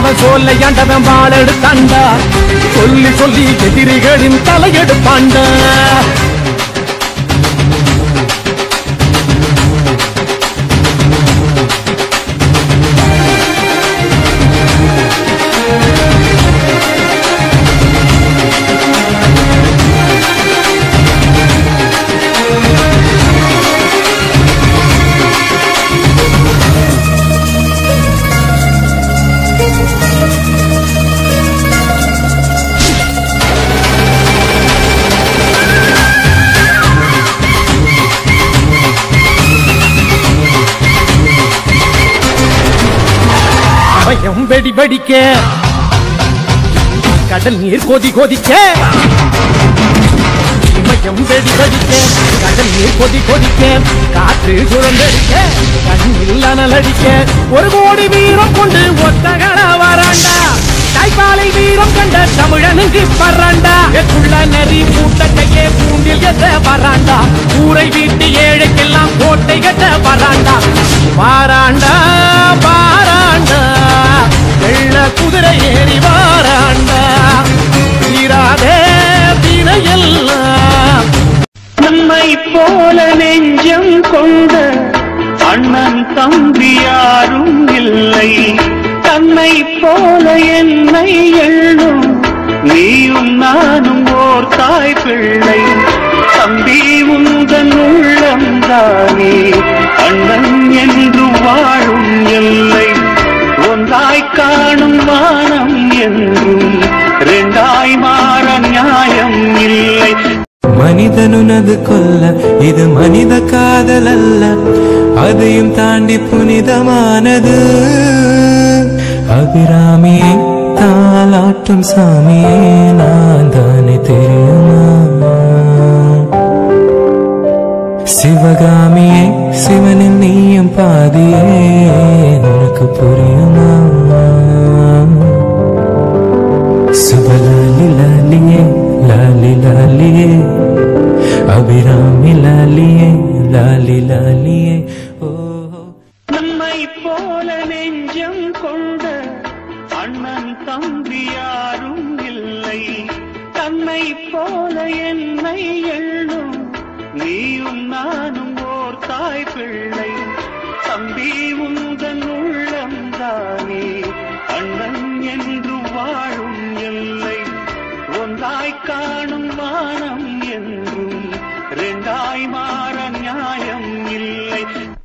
அவன் சோல்லை ஆண்டவன் வாழெடுத்தாண்டா சொல்லி சொல்லி எதிரிகளின் தலையெடுப்பாண்டா பயம் வெடி வெடிக்க கடல் நீர் கொதி கொதிக்க இமயம் வெடி வெடிக்க கடல் நீர் கொதி கொதிக்க காற்று சுழந்தடிக்க கண்ணில் அனலடிக்க ஒரு கோடி வீரம் கொண்டு ஒத்தகன வராண்டா தாய்ப்பாலை வீரம் கண்ட தமிழனுக்கு பறாண்டா எக்குள்ள நரி பூட்டத்தையே பூண்டில் எத்த வராண்டா ஊரை வீட்டு ஏழைக்கெல்லாம் கோட்டை கட்ட வராண்டா வாராண்டா வாராண்டா வெள்ள குதிரை ஏறி வாராண்டா தீராதே தினையெல்லாம் நம்மை போல நெஞ்சம் கொண்ட அண்ணன் தம்பி யாரும் இல்லை தன்னை போல என்னை எள்ளும் நீயும் நானும் ஓர் தாய் பிள்ளை தம்பி உந்தன் உள்ளம் தானே அண்ணன் என்று வாழும் எல்லை ஒன்றாய் காணும் வானம் என்றும் ரெண்டாய் மாற நியாயம் இல்லை மனிதனுனது கொல்ல இது மனித காதல் அல்ல அதையும் தாண்டி புனிதமானது அபிராமியே தாலாட்டும் சாமியே நான் தானே தெரியுமா சிவகாமியே சிவனின் நீயும் பாதியே உனக்கு புரியுமா சுபலாலி லாலியே லாலி லாலியே அபிராமி லாலியே லாலி லாலியே ஓ நம்மை போல நெஞ்சம் கொண்ட அண்ணன் தம்பி யாரும் இல்லை தன்னை போல என்னை எள்ளும் நீயும் நானும் ஓர் தாய் பிள்ளை தம்பி உந்தன் உள்ளம் தானே அண்ணன் என்று வாழும் எல்லை ஒன்றாய் காணும் வானம் என்றும் ரெண்டாய் மாற நியாயம் இல்லை